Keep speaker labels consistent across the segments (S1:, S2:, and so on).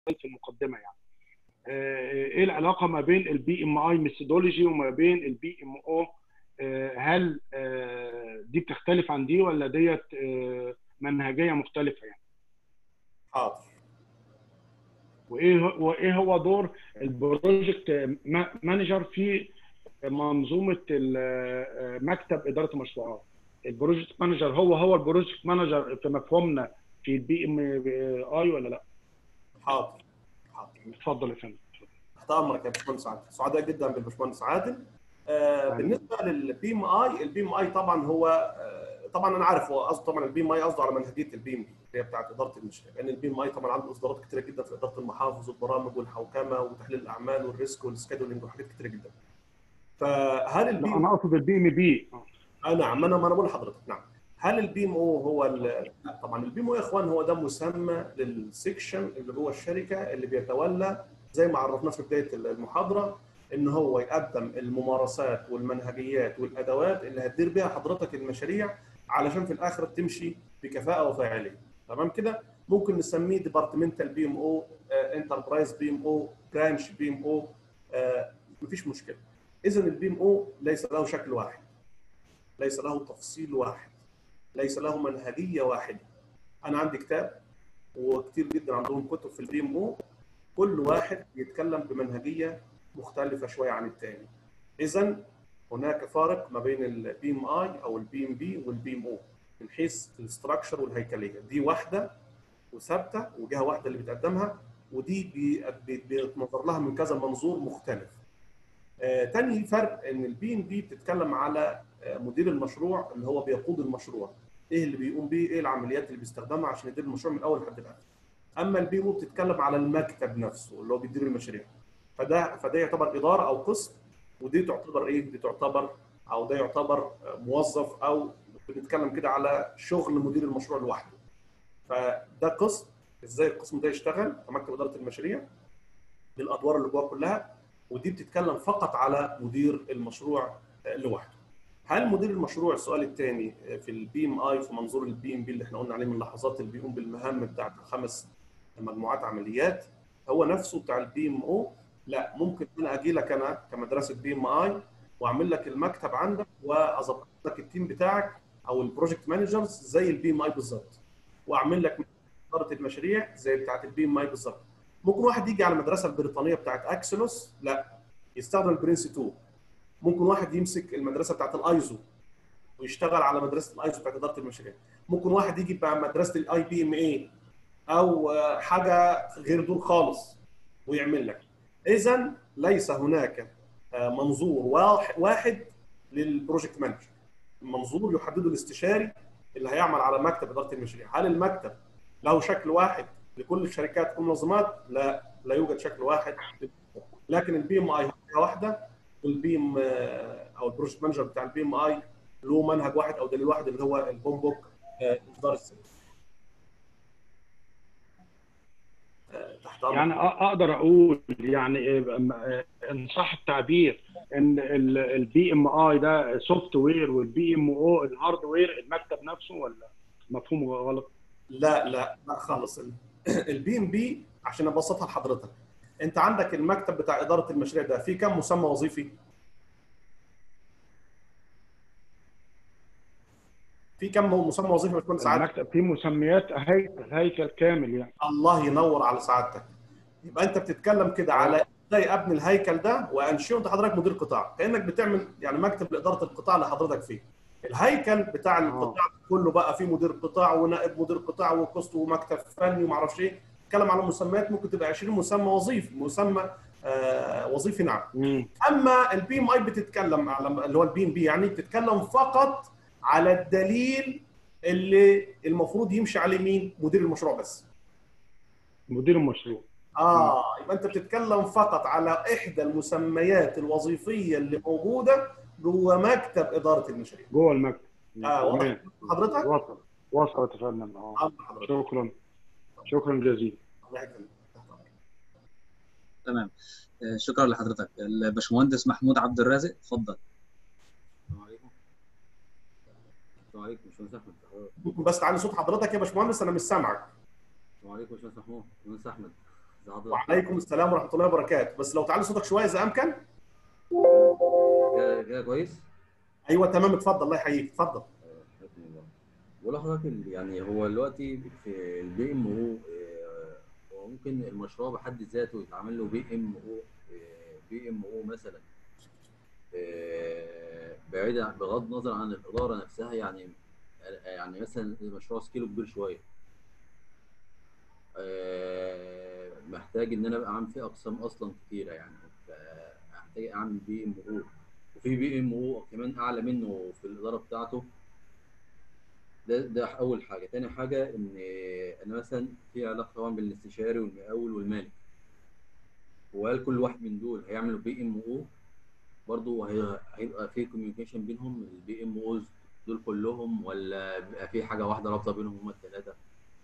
S1: في المقدمه يعني ايه العلاقه ما بين البي ام اي ميثودولوجي وما بين البي ام او هل دي بتختلف عن دي ولا ديت منهجيه مختلفه يعني
S2: حاضر
S1: وايه وايه هو دور البروجكت مانجر في منظومه مكتب اداره المشروعات البروجكت مانجر هو هو البروجكت مانجر في مفهومنا في البي ام اي ولا لا
S2: حاضر حاضر
S1: اتفضل يا فندم
S2: تحت امرك يا باشمهندس عادل سعداء جدا بالباشمهندس عادل آه بالنسبه للبي ام اي البي ام اي طبعا هو آه طبعا انا عارف هو قصده طبعا البي ام اي قصده على منهجيه البي ام بي اللي هي بتاعت اداره المشاريع لان البي ام اي طبعا عنده اصدارات كتيره جدا في اداره المحافظ والبرامج والحوكمه وتحليل الاعمال والريسك والسكادولينج وحاجات كتيره جدا فهل البي
S1: لا انا اقصد البي ام بي
S2: آه نعم انا ما انا بقول لحضرتك نعم هل البي ام او هو طبعا البي ام او يا اخوان هو ده مسمى للسكشن اللي جوه الشركه اللي بيتولى زي ما عرفناه في بدايه المحاضره ان هو يقدم الممارسات والمنهجيات والادوات اللي هتدير بيها حضرتك المشاريع علشان في الاخر تمشي بكفاءه وفاعليه تمام كده ممكن نسميه ديبارتمنتال بي ام او انتربرايز بي ام او برانش بي ام او مفيش مشكله اذا البي ام او ليس له شكل واحد ليس له تفصيل واحد ليس له منهجيه واحده انا عندي كتاب وكتير جدا عندهم كتب في البي ام او كل واحد يتكلم بمنهجيه مختلفه شويه عن الثاني اذا هناك فارق ما بين البي ام اي او البي ام بي والبي ام او من حيث الاستراكشر والهيكليه دي واحده وثابته وجهه واحده اللي بتقدمها ودي بيتنظر لها من كذا منظور مختلف آه، تاني فرق ان البي ام بي بتتكلم على آه، مدير المشروع اللي هو بيقود المشروع ايه اللي بيقوم بيه ايه العمليات اللي بيستخدمها عشان يدير المشروع من الاول لحد الاخر اما البي ام بتتكلم على المكتب نفسه اللي هو بيدير المشاريع فده فده يعتبر اداره او قسم ودي تعتبر ايه دي تعتبر او ده يعتبر موظف او بنتكلم كده على شغل مدير المشروع لوحده فده قسم ازاي القسم ده يشتغل في مكتب اداره المشاريع بالادوار اللي جواه كلها ودي بتتكلم فقط على مدير المشروع لوحده هل مدير المشروع السؤال الثاني في البي ام اي في منظور البي ام بي اللي احنا قلنا عليه من لحظات اللي بيقوم بالمهام بتاعت الخمس مجموعات عمليات هو نفسه بتاع البي ام او لا ممكن انا اجي لك انا كمدرسه بي ام اي واعمل لك المكتب عندك واظبط لك التيم بتاعك او البروجكت مانجرز زي البي ام اي بالظبط واعمل لك اداره المشاريع زي بتاعت البي ام اي بالظبط ممكن واحد يجي على المدرسه البريطانيه بتاعت اكسلوس لا يستخدم البرنس 2 ممكن واحد يمسك المدرسه بتاعت الايزو ويشتغل على مدرسه الايزو بتاعت اداره المشاريع ممكن واحد يجي بقى مدرسه الاي بي ام اي او حاجه غير دول خالص ويعمل لك اذا ليس هناك منظور واحد للبروجكت مانجر المنظور يحدده الاستشاري اللي هيعمل على مكتب اداره المشاريع هل المكتب له شكل واحد لكل الشركات والمنظمات لا لا يوجد شكل واحد لكن البي ام اي واحده والبي ام او البروجكت مانجر بتاع البي ام اي له منهج واحد او دليل واحد اللي هو البوم بوك اصدار السنه
S1: تحت يعني اقدر اقول يعني ان صح التعبير ان البي ام اي ده سوفت وير والبي ام او الهاردوير المكتب نفسه ولا مفهوم غلط؟
S2: لا لا لا خالص البي ام بي عشان ابسطها لحضرتك انت عندك المكتب بتاع اداره المشاريع ده فيه كم مسمى وظيفي؟ في كم مسمى وظيفي بتكون ساعات
S1: المكتب فيه مسميات هيكل هيكل كامل يعني
S2: الله ينور على سعادتك يبقى انت بتتكلم كده على ازاي ابني الهيكل ده وانشئه انت حضرتك مدير قطاع كانك بتعمل يعني مكتب لاداره القطاع اللي حضرتك فيه الهيكل بتاع القطاع كله بقى فيه مدير قطاع ونائب مدير قطاع وقسط ومكتب فني وما اعرفش ايه نتكلم على مسميات ممكن تبقى 20 مسمى وظيفي مسمى آه وظيفي نعم
S1: مم.
S2: اما البي ام اي بتتكلم على اللي هو البي ام بي يعني بتتكلم فقط على الدليل اللي المفروض يمشي عليه مين مدير المشروع بس
S1: مدير المشروع
S2: اه يبقى انت بتتكلم فقط على احدى المسميات الوظيفيه اللي موجوده جوه مكتب اداره المشاريع
S1: جوه المكتب
S2: اه واضح
S1: تمام.
S2: حضرتك
S1: وصل وصلت يا فندم اه
S2: آه، حضرتك
S1: شكرا شكرا جزيلا
S2: الله يكرمك.
S3: تمام آه، شكرا لحضرتك الباشمهندس محمود عبد الرازق اتفضل
S4: السلام عليكم السلام عليكم باشمهندس احمد
S2: ممكن بس تعلي صوت حضرتك يا باشمهندس انا مش سامعك
S4: السلام عليكم باشمهندس محمود باشمهندس احمد ازي حضرتك
S2: وعليكم السلام ورحمه الله وبركاته بس لو تعلي صوتك شويه اذا امكن
S4: كده كده كويس
S2: ايوه تمام اتفضل الله يحييك اتفضل
S4: حياكم الله بقول لحضرتك ال- يعني هو دلوقتي في البي ام او هو ممكن المشروع بحد ذاته يتعمل له بي ام او بي ام او مثلا آه، بعيد عن- بغض النظر عن الاداره نفسها يعني يعني مثلا المشروع سكيله كبير شويه آه، محتاج ان انا ابقى عامل فيه اقسام اصلا كتيره يعني فمحتاج اعمل بي ام او وفي بي ام او كمان اعلى منه في الاداره بتاعته ده ده اول حاجه تاني حاجه ان انا مثلا في علاقه طبعا بين الاستشاري والمقاول والمالك وهل كل واحد من دول هيعملوا بي ام او برضه هي- هيبقى في كوميونيكيشن بينهم البي ام اوز دول كلهم ولا بيبقى في حاجه واحده رابطه بينهم هما الثلاثه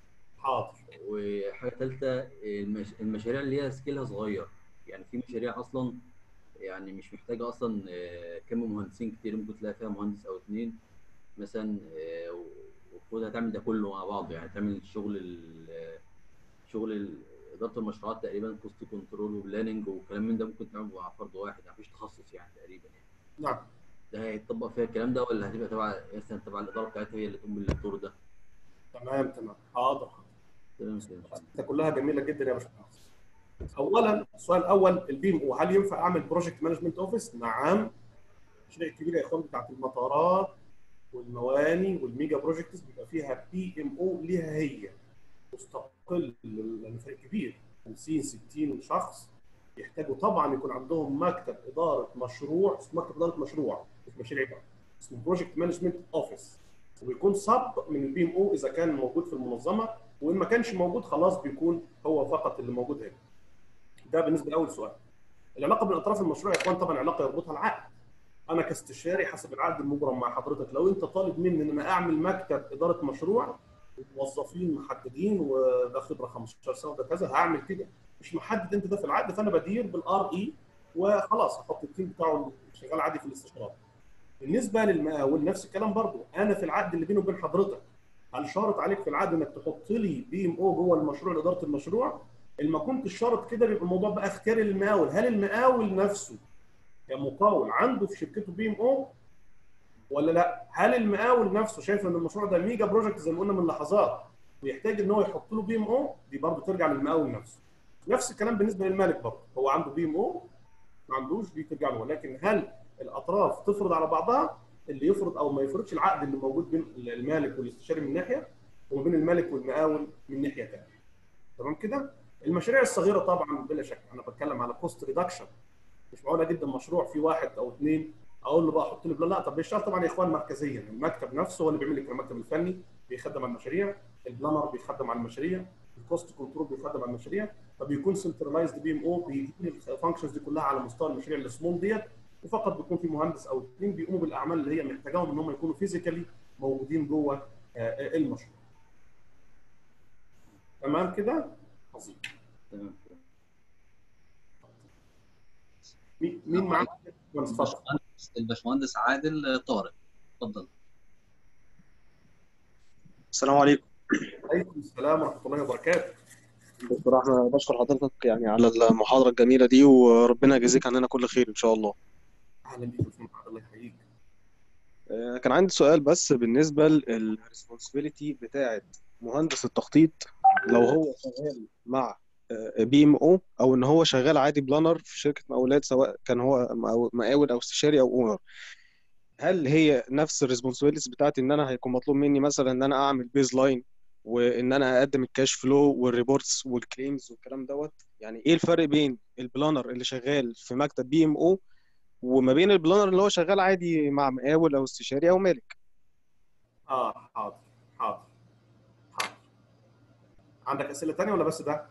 S2: حاضر
S4: وحاجه ثالثه المش... المشاريع اللي هي سكيلها صغير يعني في مشاريع اصلا يعني مش محتاجه اصلا آه، كم مهندسين كتير ممكن تلاقي فيها مهندس او اتنين مثلا آه، وخد هتعمل ده كله مع بعض يعني تعمل شغل ال- شغل ال- اداره المشروعات تقريبا كوست كنترول وبلاننج وكلام من ده ممكن تعمل مع فرد واحد مفيش تخصص يعني تقريبا يعني
S2: نعم
S4: ده هيتطبق فيها الكلام ده ولا هتبقى تبع مثلا تبع الاداره بتاعتها هي اللي تقوم بالدور ده
S2: تمام تمام حاضر
S4: تمام كده إن شاء الله.
S2: ده كلها جميله جدا يا باشمهندس اولا السؤال الاول البيم او هل ينفع اعمل بروجكت مانجمنت اوفيس؟ نعم المشاريع الكبيره يا اخوان بتاعت المطارات والمواني والميجا بروجكتس بيبقى فيها بي ام او ليها هي مستقل لان فريق كبير 50 60 شخص يحتاجوا طبعا يكون عندهم مكتب اداره مشروع اسمه مكتب اداره مشروع مش مشاريع بقى اسمه بروجكت مانجمنت اوفيس وبيكون صب من البي ام او اذا كان موجود في المنظمه وان ما كانش موجود خلاص بيكون هو فقط اللي موجود هنا. ده بالنسبه لاول سؤال. العلاقه بين اطراف المشروع يا اخوان طبعا علاقه يربطها العقد. انا كاستشاري حسب العقد المبرم مع حضرتك لو انت طالب مني ان انا اعمل مكتب اداره مشروع موظفين محددين وده خبره 15 سنه وده كذا هعمل كده مش محدد انت ده في العقد فانا بدير بالار اي وخلاص احط التيم بتاعه شغال عادي في الاستشارات. بالنسبه للمقاول نفس الكلام برضو انا في العقد اللي بيني وبين حضرتك هل شارط عليك في العقد انك تحط لي بي ام او جوه المشروع لاداره المشروع؟ ان ما كنتش شارط كده بيبقى الموضوع بقى اختياري للمقاول، هل المقاول نفسه كمقاول عنده في شركته بي ام او ولا لا؟ هل المقاول نفسه شايف ان المشروع ده ميجا بروجكت زي ما قلنا من لحظات ويحتاج ان هو يحط له بي ام او؟ دي برضه ترجع للمقاول نفسه. نفس الكلام بالنسبه للمالك برضه، هو عنده بي ام او ما عندوش دي ترجع له ولكن هل الاطراف تفرض على بعضها اللي يفرض او ما يفرضش العقد اللي موجود بين المالك والاستشاري من ناحيه وما بين المالك والمقاول من ناحيه ثانيه. تمام كده؟ المشاريع الصغيره طبعا بلا شك انا بتكلم على كوست ريدكشن مش معقوله جدا مشروع فيه واحد او اثنين اقول له بقى حط لي بلان لا طب بيشتغل طبعا يا اخوان مركزيا المكتب نفسه هو اللي بيعمل لك المكتب الفني بيخدم على المشاريع البلانر بيخدم على المشاريع الكوست كنترول بيخدم على المشاريع فبيكون سنترلايزد بي ام او بيدير الفانكشنز دي كلها على مستوى المشاريع السمول ديت وفقط بيكون في مهندس او اثنين بيقوموا بالاعمال اللي هي محتاجاهم ان هم يكونوا فيزيكالي موجودين جوه آه، المشروع. تمام كده؟ عظيم.
S4: تمام كده
S2: مين مين معانا؟ اتفضل.
S3: الباشمهندس الباشمهندس عادل طارق اتفضل
S5: السلام عليكم
S2: عليكم السلام ورحمه الله وبركاته.
S5: دكتور احمد بشكر حضرتك يعني على المحاضره الجميله دي وربنا يجازيك عننا كل خير ان شاء الله
S2: اهلا بيك يا استاذ محمد الله يحييك.
S5: آه، كان عندي سؤال بس بالنسبه للريسبونسبيلتي بتاعه مهندس التخطيط لو هو شغال مع بي ام او او ان هو شغال عادي بلانر في شركه مقاولات سواء كان هو مقاو- مقاول او استشاري او اونر هل هي نفس الريسبونسبيلتيز بتاعتي ان انا هيكون مطلوب مني مثلا ان انا اعمل بيز لاين وان انا اقدم الكاش فلو والريبورتس والكليمز والكلام دوت يعني ايه الفرق بين البلانر اللي شغال في مكتب بي ام او وما بين البلانر اللي هو شغال عادي مع مقاول او استشاري او مالك
S2: اه حاضر حاضر حاضر. عندك اسئله ثانيه ولا بس ده؟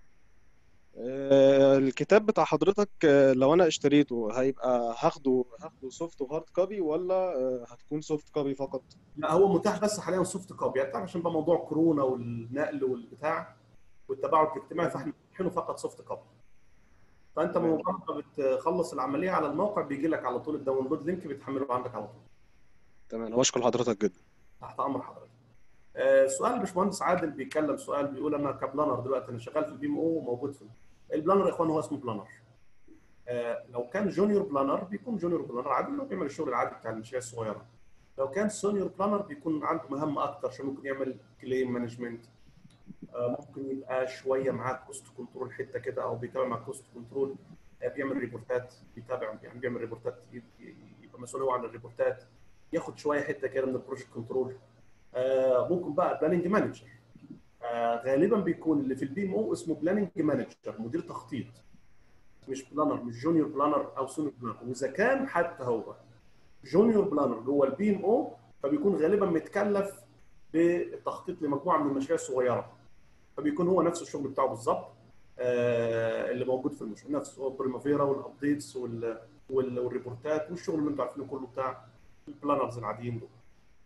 S5: آه، الكتاب بتاع حضرتك آه، لو انا اشتريته هيبقى هاخده هاخده سوفت وهارد كوبي ولا آه، هتكون سوفت كوبي فقط
S2: لا هو متاح بس حاليا سوفت كوبي يعني عشان بقى موضوع كورونا والنقل والبتاع والتباعد الاجتماعي فاحنا فاتحينه فقط سوفت كوبي. فانت
S5: تمام.
S2: مجرد ما بتخلص العمليه على الموقع بيجي لك على طول الداونلود لينك بتحمله عندك على طول.
S5: تمام بشكر حضرتك جدا
S2: تحت امر حضرتك. آه، سؤال باشمهندس عادل بيتكلم سؤال بيقول انا كبلانر دلوقتي انا شغال في البي ام او وموجود في البلانر يا اخوان هو اسمه بلانر آه، لو كان جونيور بلانر بيكون جونيور بلانر عادي انه بيعمل الشغل العادي بتاع المشاريع الصغيره لو كان سونيور بلانر بيكون عنده مهام اكتر عشان ممكن يعمل كليم مانجمنت ممكن يبقى شويه معاه كوست كنترول حته كده او بيتابع مع كوست كنترول بيعمل ريبورتات بيتابع يعني بيعمل ريبورتات يبقى مسؤول هو عن الريبورتات ياخد شويه حته كده من البروجكت كنترول آه، ممكن بقى بلاننج مانجر غالبا بيكون اللي في البي ام او اسمه بلاننج مانجر مدير تخطيط مش بلانر مش جونيور بلانر او سونيور بلانر واذا كان حتى هو جونيور بلانر جوه البي ام او فبيكون غالبا متكلف بالتخطيط لمجموعه من المشاريع الصغيره فبيكون هو نفس الشغل بتاعه بالظبط آه، اللي موجود في المشروع نفسه هو البريمافيرا والابديتس وال- وال- والريبورتات والشغل اللي انتوا عارفينه كله بتاع البلانرز العاديين دول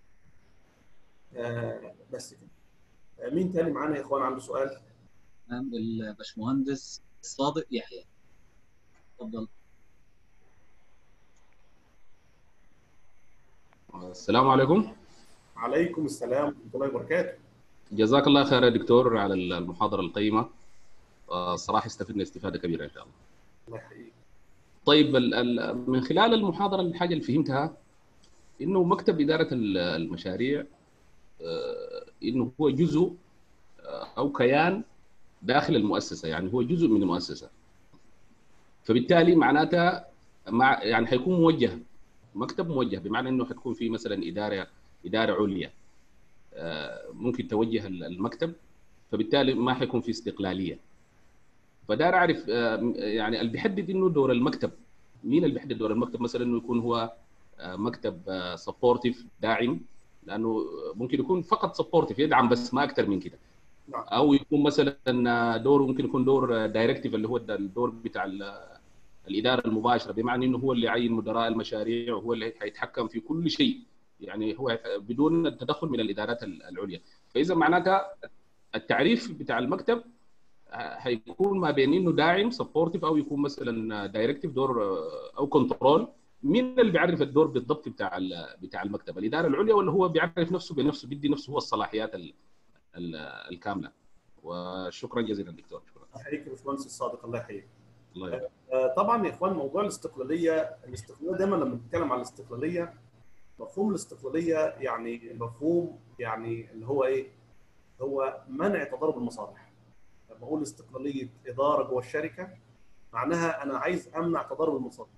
S2: آه، بس كده آه، مين تاني معانا يا اخوان عنده سؤال؟
S3: تمام الباشمهندس صادق يحيى اتفضل
S6: السلام عليكم
S2: عليكم السلام ورحمه الله وبركاته
S6: جزاك الله خير يا دكتور على المحاضرة القيمة آه، صراحة استفدنا استفادة كبيرة إن شاء الله
S2: الله يحييك
S6: طيب ال- ال- من خلال المحاضرة الحاجة اللي فهمتها إنه مكتب إدارة ال- المشاريع آه، إنه هو جزء آه، أو كيان داخل المؤسسة يعني هو جزء من المؤسسة فبالتالي معناتها مع يعني حيكون موجه مكتب موجه بمعنى انه حتكون في مثلا اداره اداره عليا آه، ممكن توجه المكتب فبالتالي ما حيكون في استقلاليه فدار اعرف آه، يعني اللي بيحدد انه دور المكتب مين اللي بيحدد دور المكتب مثلا انه يكون هو آه، مكتب سبورتيف داعم لانه ممكن يكون فقط سبورتيف يدعم بس ما اكثر من كده
S2: نعم.
S6: او يكون مثلا دور ممكن يكون دور دايركتيف اللي هو الدور بتاع ال- الاداره المباشره بمعنى انه هو اللي يعين مدراء المشاريع وهو اللي حيتحكم في كل شيء يعني هو بدون التدخل من الادارات العليا فاذا معناتها التعريف بتاع المكتب هيكون ما بين انه داعم سبورتيف او يكون مثلا دايركتيف دور او كنترول مين اللي بيعرف الدور بالضبط بتاع ال- بتاع المكتب الاداره العليا ولا هو بيعرف نفسه بنفسه بيدي نفسه هو الصلاحيات ال- ال- الكامله وشكرا جزيلا دكتور شكرا
S2: يحييك يا باشمهندس الصادق الله يحييك
S6: الله يبارك.
S2: آه، طبعا يا اخوان موضوع الاستقلاليه الاستقلاليه دايما لما بنتكلم عن الاستقلاليه مفهوم الاستقلاليه يعني مفهوم يعني اللي هو ايه؟ هو منع تضارب المصالح. لما اقول استقلاليه اداره جوه الشركه معناها انا عايز امنع تضارب المصالح.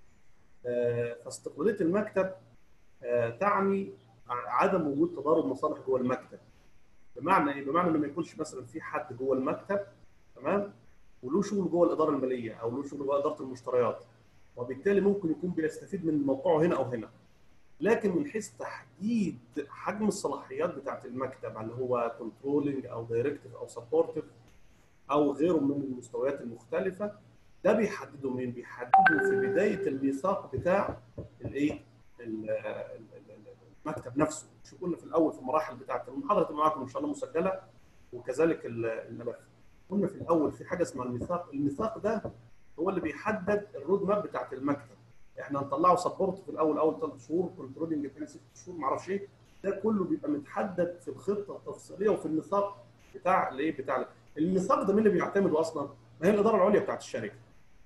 S2: آه، فاستقلاليه المكتب آه، تعني عدم وجود تضارب مصالح جوه المكتب. بمعنى ايه؟ بمعنى انه ما يكونش مثلا في حد جوه المكتب تمام؟ وله شغل جوه الاداره الماليه او له شغل جوه اداره المشتريات وبالتالي ممكن يكون بيستفيد من موقعه هنا او هنا لكن من حيث تحديد حجم الصلاحيات بتاعت المكتب هل هو كنترولنج او دايركتيف او سبورتيف او غيره من المستويات المختلفه ده بيحدده مين؟ بيحدده في بدايه الميثاق بتاع الايه؟ ال- ال- ال- المكتب نفسه مش قلنا في الاول في المراحل بتاعت المحاضره تبقى معاكم ان شاء الله مسجله وكذلك ال- الملف قلنا في الاول في حاجه اسمها الميثاق الميثاق ده هو اللي بيحدد الرود ماب بتاعت المكتب احنا هنطلعه سبورت في الاول اول ثلاث شهور كنترولنج ثاني ست شهور ما اعرفش ايه ده كله بيبقى متحدد في الخطه التفصيليه وفي الميثاق بتاع الايه بتاع الميثاق ده مين اللي بيعتمده اصلا؟ ما هي الاداره العليا بتاعت الشركه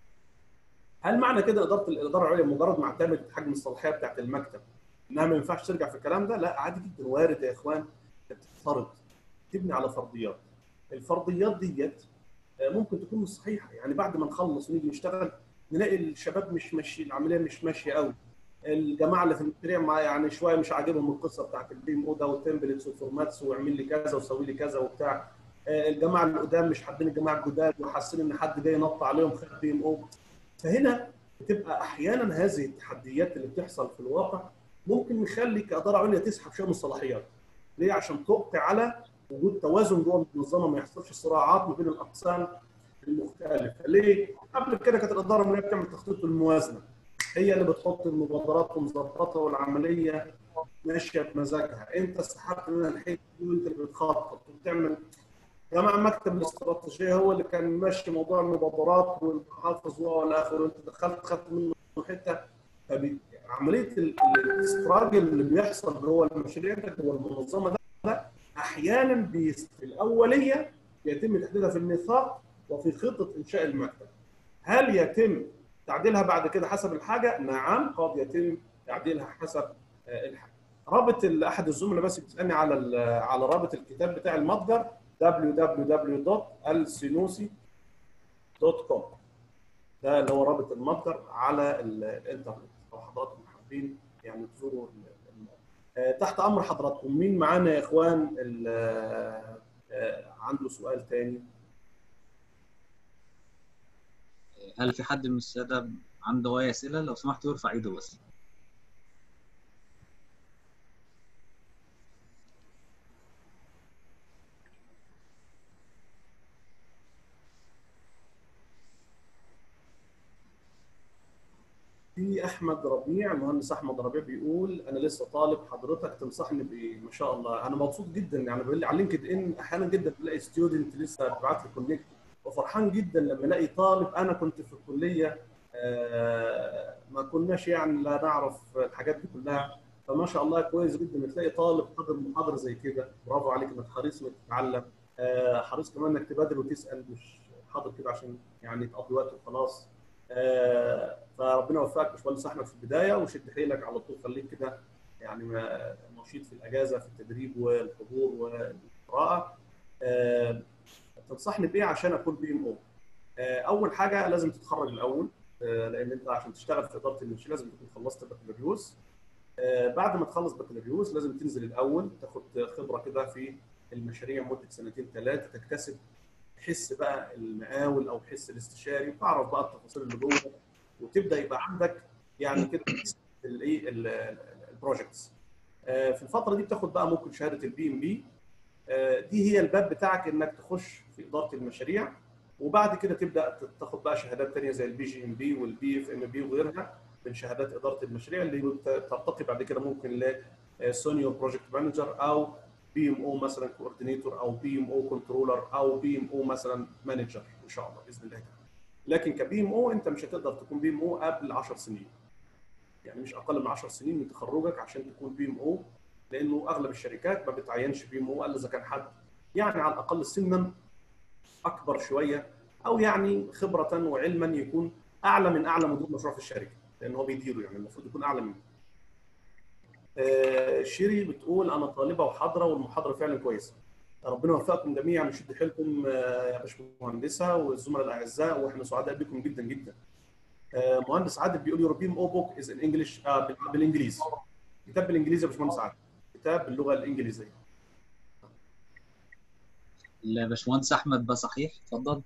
S2: هل معنى كده اداره الاداره العليا مجرد ما اعتمدت حجم الصلاحيه بتاعت المكتب انها ما ينفعش ترجع في الكلام ده؟ لا عادي جدا وارد يا اخوان تفترض تبني على فرضيات الفرضيات ديت آه، ممكن تكون مش صحيحه يعني بعد ما نخلص ونيجي نشتغل نلاقي الشباب مش ماشي العمليه مش ماشيه قوي الجماعه اللي في المشاريع مع يعني شويه مش عاجبهم القصه بتاعت البي ام او ده والتمبلتس والفورماتس واعمل لي كذا وسوي لي كذا وبتاع آه، الجماعه اللي قدام مش حابين الجماعه الجداد وحاسين ان حد جاي ينط عليهم خد بي ام او فهنا بتبقى احيانا هذه التحديات اللي بتحصل في الواقع ممكن نخلي كاداره عليا تسحب شويه من الصلاحيات ليه عشان تبقي على وجود توازن جوه المنظمه ما يحصلش صراعات ما بين الاقسام المختلفه ليه قبل كده كانت الاداره الماليه بتعمل تخطيط الموازنه هي اللي بتحط المبادرات ومظبطها والعمليه ماشيه بمزاجها انت سحبت منها الحته دي وانت اللي بتخطط وبتعمل يا جماعه مكتب الاستراتيجيه هو اللي كان ماشي موضوع المبادرات والحافظ والى اخره انت دخلت خدت منه حته فبي- عمليه ال- ال- الاستراجل اللي بيحصل جوه المشاريع جوه المنظمه ده, ده احيانا بيس- في الاوليه يتم تحديدها في الميثاق وفي خطه انشاء المكتب هل يتم تعديلها بعد كده حسب الحاجه نعم قد يتم تعديلها حسب آه، الحاجه رابط ال- احد الزملاء بس بيسالني على ال- على رابط الكتاب بتاع المتجر www.alsinusi.com ده اللي هو رابط المتجر على ال- الانترنت لو حضراتكم حابين يعني تزوروا ال- الموقع. آه، تحت امر حضراتكم مين معانا يا اخوان ال- آه، عنده سؤال تاني
S3: هل في حد من السادة عنده أي أسئلة لو سمحت يرفع إيده بس
S2: في احمد ربيع المهندس احمد ربيع بيقول انا لسه طالب حضرتك تنصحني بايه ما شاء الله انا مبسوط جدا يعني بقول على لينكد ان احيانا جدا بلاقي ستودنت لسه بيبعت لي كونكت وفرحان جدا لما الاقي طالب انا كنت في الكليه آه، ما كناش يعني لا نعرف الحاجات دي كلها فما شاء الله كويس جدا تلاقي طالب حاضر محاضره زي كده برافو عليك انك حريص انك تتعلم آه، حريص كمان انك تبادر وتسال مش حاضر كده عشان يعني تقضي وقت وخلاص آه، فربنا يوفقك يا باشمهندس احمد في البدايه وشد حيلك على طول خليك كده يعني ما- نشيط في الاجازه في التدريب والحضور والقراءه آه، تنصحني بايه عشان اكون بي ام او اول حاجه لازم تتخرج الاول آه، لان انت عشان تشتغل في اداره المنشاه لازم تكون خلصت بكالوريوس آه، بعد ما تخلص بكالوريوس لازم تنزل الاول تاخد خبره كده في المشاريع مده سنتين ثلاثه تكتسب حس بقى المقاول او حس الاستشاري وتعرف بقى التفاصيل اللي جوه وتبدا يبقى عندك يعني كده الايه البروجكتس في الفتره دي بتاخد بقى ممكن شهاده البي ام بي دي هي الباب بتاعك انك تخش في اداره المشاريع وبعد كده تبدا تاخد بقى شهادات ثانيه زي البي جي ام بي والبي اف ام بي وغيرها من شهادات اداره المشاريع اللي ترتقي بعد كده ممكن لسونيور بروجكت مانجر او بي ام او مثلا كوردينيتور او بي ام او كنترولر او بي ام او مثلا مانجر ان شاء الله باذن الله تعالى لكن كبي ام او انت مش هتقدر تكون بي ام او قبل 10 سنين يعني مش اقل من 10 سنين من تخرجك عشان تكون بي ام او لانه اغلب الشركات ما بتعينش بي ام او الا اذا كان حد يعني على الاقل سنا اكبر شويه او يعني خبره وعلما يكون اعلى من اعلى مدير مشروع في الشركه لان هو بيديره يعني المفروض يكون اعلى منه. آه شيري بتقول انا طالبه وحاضره والمحاضره فعلا كويسه. ربنا يوفقكم جميعا ويشد حيلكم آه يا باشمهندسه والزملاء الاعزاء واحنا سعداء بكم جدا جدا. آه مهندس عادل بيقول يوروبيان او بوك از ان انجلش بالانجليزي. كتاب بالانجليزي يا باشمهندس عادل. كتاب باللغه الانجليزيه.
S3: الباشمهندس احمد بقى صحيح اتفضل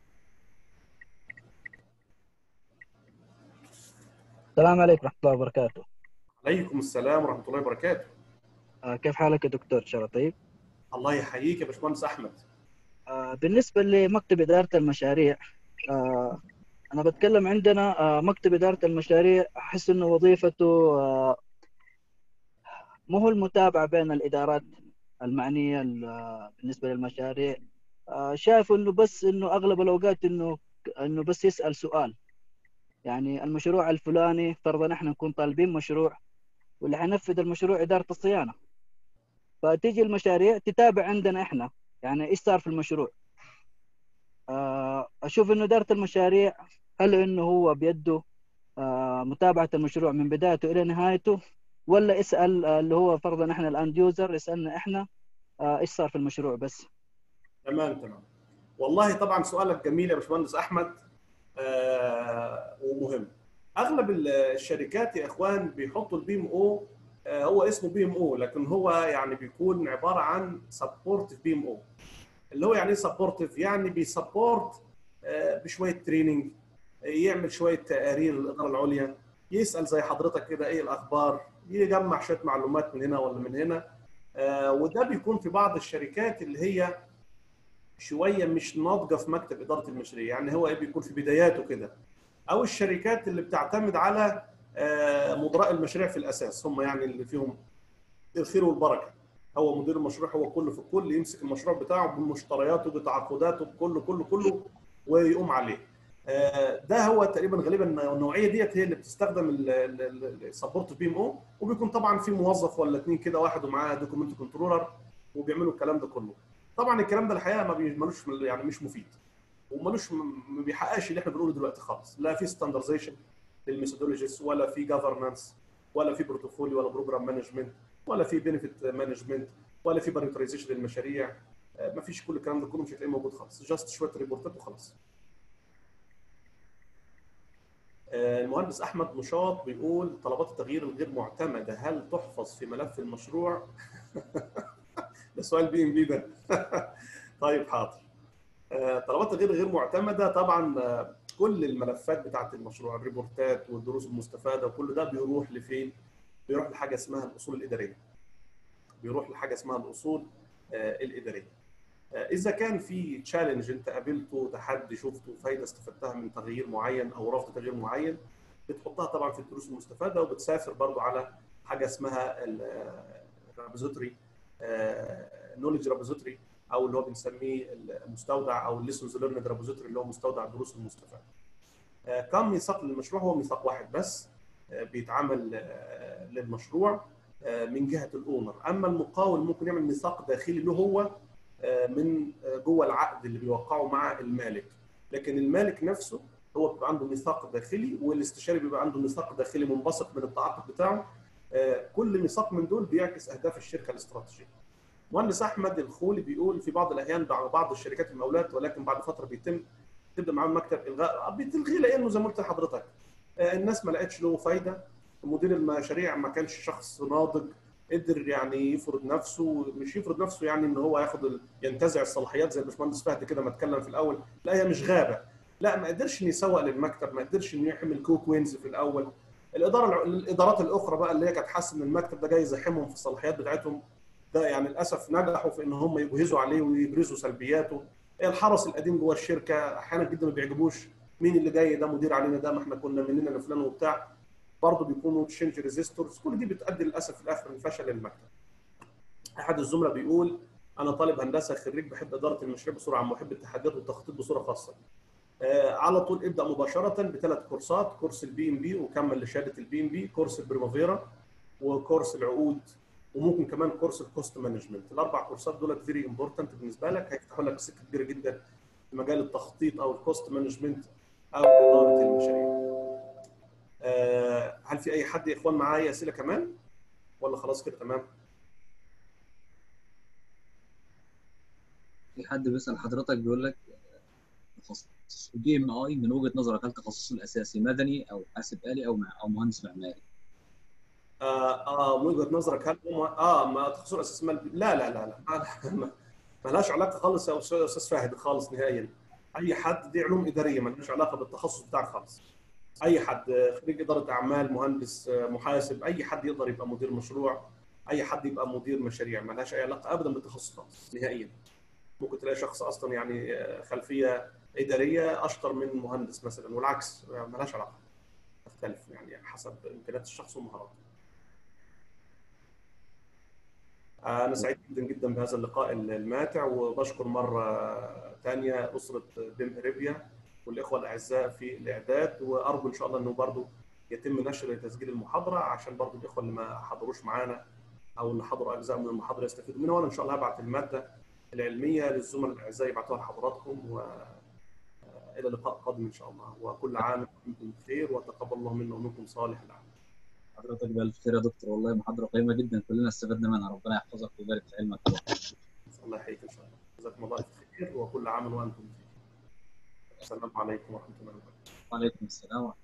S7: السلام عليكم ورحمة الله وبركاته
S2: عليكم السلام ورحمه الله وبركاته.
S7: آه، كيف حالك يا دكتور شرف طيب؟
S2: الله يحييك يا باشمهندس احمد.
S7: آه، بالنسبة لمكتب إدارة المشاريع آه، أنا بتكلم عندنا آه، مكتب إدارة المشاريع أحس إنه وظيفته آه، مو هو المتابعة بين الإدارات المعنية ال- بالنسبة للمشاريع آه، شايف إنه بس إنه أغلب الأوقات إنه إنه بس يسأل سؤال يعني المشروع الفلاني فرضا احنا نكون طالبين مشروع واللي حنفذ المشروع إدارة الصيانة فتيجي المشاريع تتابع عندنا احنا يعني ايش صار في المشروع آه، اشوف انه اداره المشاريع هل انه هو بيده آه، متابعه المشروع من بدايته الى نهايته ولا اسال آه، اللي هو فرضا احنا الاند يوزر يسالنا احنا آه، ايش صار في المشروع بس
S2: تمام تمام. والله طبعا سؤالك جميل يا باشمهندس احمد آه ومهم. اغلب ال- الشركات يا اخوان بيحطوا البي ام او هو اسمه بي ام او لكن هو يعني بيكون عباره عن سبورتيف بي ام او. اللي هو يعني ايه سبورتيف؟ يعني بيسبورت آه بشويه تريننج يعمل شويه تقارير للاداره العليا يسال زي حضرتك كده ايه الاخبار يجمع شويه معلومات من هنا ولا من هنا آه وده بيكون في بعض الشركات اللي هي شويه مش ناضجه في مكتب اداره المشاريع يعني هو ايه بيكون في بداياته كده او الشركات اللي بتعتمد على آه، مدراء المشاريع في الاساس هم يعني اللي فيهم الخير والبركه هو مدير المشروع هو كله في الكل يمسك المشروع بتاعه بمشترياته بتعاقداته بكله كله كله ويقوم عليه آه، ده هو تقريبا غالبا النوعيه ديت هي اللي بتستخدم السبورت بي ام او وبيكون طبعا في موظف ولا اثنين كده واحد ومعاه دوكيمنت كنترولر وبيعملوا الكلام ده كله طبعا الكلام ده الحقيقه ما بي- ملوش يعني مش مفيد وملوش ما بيحققش اللي احنا بنقوله دلوقتي خالص لا في ستاندرزيشن للميثودولوجيز ولا في جفرنانس ولا في بروتوفوليو ولا بروجرام مانجمنت ولا في بنفيت مانجمنت ولا في باريترايزيشن للمشاريع ما فيش كل الكلام ده كله مش هتلاقيه موجود خالص جاست شويه ريبورتات وخلاص المهندس احمد نشاط بيقول طلبات التغيير الغير معتمده هل تحفظ في ملف المشروع؟ ده سؤال بي ام بي ده طيب حاضر طلبات التغيير غير معتمده طبعا كل الملفات بتاعت المشروع الريبورتات والدروس المستفاده وكل ده بيروح لفين؟ بيروح لحاجه اسمها الاصول الاداريه. بيروح لحاجه اسمها الاصول الاداريه. اذا كان في تشالنج انت قابلته تحدي شفته فايده استفدتها من تغيير معين او رفض تغيير معين بتحطها طبعا في الدروس المستفاده وبتسافر برضو على حاجه اسمها الرابوزيتوري نولج رابوزيتوري او اللي هو بنسميه المستودع او الليسونز ليرند رابوزيتوري اللي هو مستودع الدروس المستفاده. كم ميثاق للمشروع هو ميثاق واحد بس بيتعمل للمشروع من جهه الاونر، اما المقاول ممكن يعمل ميثاق داخلي له هو من جوه العقد اللي بيوقعه مع المالك، لكن المالك نفسه هو بيبقى عنده ميثاق داخلي والاستشاري بيبقى عنده ميثاق داخلي منبثق من التعاقد بتاعه. كل ميثاق من دول بيعكس اهداف الشركه الاستراتيجيه. مهندس احمد الخولي بيقول في بعض الاحيان بعض الشركات المقاولات ولكن بعد فتره بيتم تبدا معاهم مكتب الغاء بتلغيه لانه زي ما قلت لحضرتك الناس ما لقتش له فايده مدير المشاريع ما كانش شخص ناضج قدر يعني يفرض نفسه مش يفرض نفسه يعني ان هو ياخد ال... ينتزع الصلاحيات زي الباشمهندس فهد كده ما اتكلم في الاول لا هي مش غابه لا ما قدرش انه يسوق للمكتب ما قدرش انه يحمل كوك وينز في الاول الاداره الادارات الاخرى بقى اللي هي كانت حاسه ان المكتب ده جاي يزاحمهم في الصلاحيات بتاعتهم ده يعني للاسف نجحوا في ان هم يجهزوا عليه ويبرزوا سلبياته الحرس القديم جوه الشركه احيانا جدا ما بيعجبوش مين اللي جاي ده مدير علينا ده ما احنا كنا مننا لفلان وبتاع برضه بيكونوا تشينج ريزيستورز كل دي بتؤدي للاسف في الاخر لفشل المكتب. احد الزملاء بيقول انا طالب هندسه خريج بحب اداره المشاريع بصوره عامه وبحب التحديات والتخطيط بصوره خاصه. آه على طول ابدا مباشره بثلاث كورسات كورس البي ام بي وكمل لشهاده البي ام بي كورس البريمافيرا وكورس العقود وممكن كمان كورس الكوست مانجمنت الاربع كورسات دولت فيري امبورتنت بالنسبه لك هيفتحوا لك سكه كبيره جدا في مجال التخطيط او الكوست مانجمنت او اداره المشاريع. أه هل في اي حد يا اخوان معايا اسئله كمان ولا خلاص كده تمام؟
S3: في حد بيسال حضرتك بيقول لك تخصص البي ام اي من وجهه نظرك هل تخصصه الاساسي مدني او حاسب آلي او او مهندس معماري؟
S2: اه اه من وجهه نظرك هل هم اه ما تخصص الاساس مال... لا لا لا لا ما لهاش علاقه خالص يا استاذ فهد خالص نهائيا اي حد دي علوم اداريه ما لهاش علاقه بالتخصص بتاعك خالص اي حد خريج اداره اعمال مهندس محاسب اي حد يقدر يبقى مدير مشروع اي حد يبقى مدير مشاريع ما لهاش اي علاقه ابدا بالتخصص خالص نهائيا ممكن تلاقي شخص اصلا يعني خلفيه اداريه اشطر من مهندس مثلا والعكس ما لهاش علاقه تختلف يعني حسب امكانيات الشخص ومهاراته انا سعيد جدا جدا بهذا اللقاء الماتع وبشكر مره ثانيه اسره بيم اريبيا والاخوه الاعزاء في الاعداد وارجو ان شاء الله انه برضه يتم نشر تسجيل المحاضره عشان برضه الاخوه اللي ما حضروش معانا او اللي حضروا اجزاء من المحاضره يستفيدوا منها وانا ان شاء الله هبعت الماده العلميه للزملاء الاعزاء يبعتوها لحضراتكم و الى لقاء قادم ان شاء الله وكل عام وانتم بخير وتقبل الله منا ومنكم صالح العمل.
S3: حضرتك بألف خير يا دكتور والله محاضرة قيمة جدا كلنا استفدنا منها ربنا يحفظك ويبارك في علمك
S2: الله يحييك ان شاء الله جزاكم الله خير وكل عام وانتم بخير. السلام عليكم ورحمه الله وبركاته.
S3: وعليكم السلام ورحمة الله